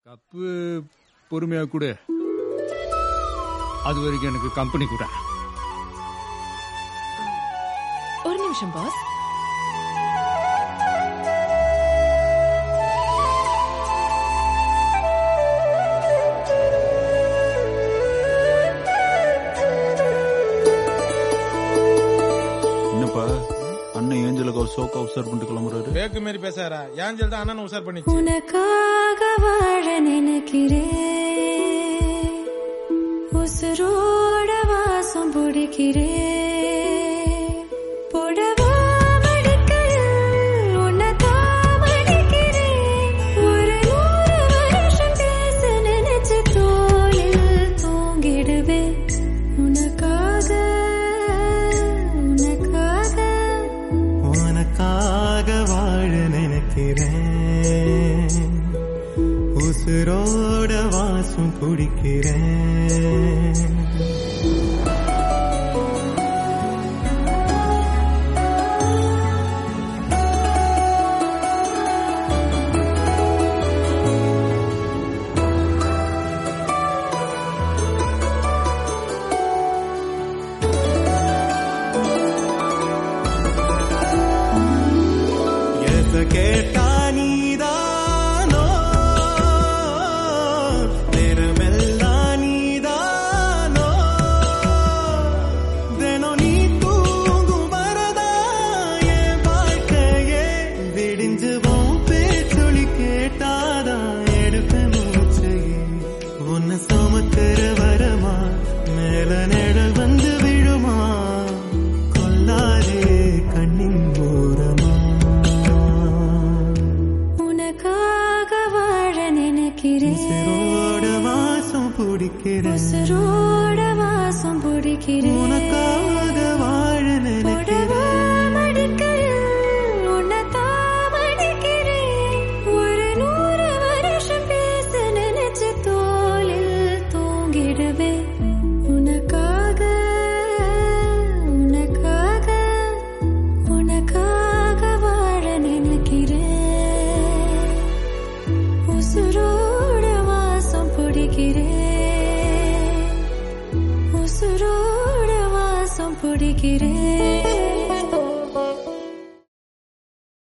Cup பொறுமையா கொடு அது வரைக்கும் எனக்கு கம்பெனி கூட ஒரு நிமிஷம் பாஸ் என்னப்பா அண்ணன் ஏஞ்சலுக்கு ஒரு சோக்கா உசார் பண்ணிட்டு கிளம்புறாரு பேக்கு மாரி பேசாரா ஏஞ்சல் தான் அண்ணன் உசார் பண்ணிச்சு உனக்காக வாழ நினைக்கிறேன் உசுரோட வாசம் பிடிக்கிறேன் புடவா மடிக்கையில் உன்னை தான் மடிக்கிறேன். ஒரு நூறு வருஷம் பேச நினைச்சு தோளில் தூங்கிடுவேன். உனக்காக உனக்காக உனக்காக வாழ நினைக்கிறேன் உசுரோட வாசம் குடிக்கிறேன் எச கேட்டா நீதானோ நேரமெல்லாம் நீதானோ தினம் நீ தூங்கும் வரதா என் வாழ்க்கையே விடிஞ்சுவோம் பேச்சொலி கேட்டாதான் எடுப்பேன் மூச்சையே உன்னை சுமக்கிற வரமா மேல நிழல் வந்து விழுமா கொல்லாதே கண்ணின் ஓரமா உனக்காக வாழ நினைக்கிறேன் உசிரோட வாசம் பிடிக்கிறேன் உசுரோட வாசம் பிடிக்கிறேன் உனக்காக வாழ புடவா நினைக்கிறேன் மடிக்கையில் உன்னை தான் மடிக்கிறேன். ஒரு நூறு வருஷம் பேச நினைச்சு தோளில் தூங்கிடுவேன். உனக்காக உனக்காக உனக்காக வாழ நினைக்கிறேன் உசுரோட வாசம் பிடிக்கிறேன் உசுரோட வாசம் பிடிக்கிறேன்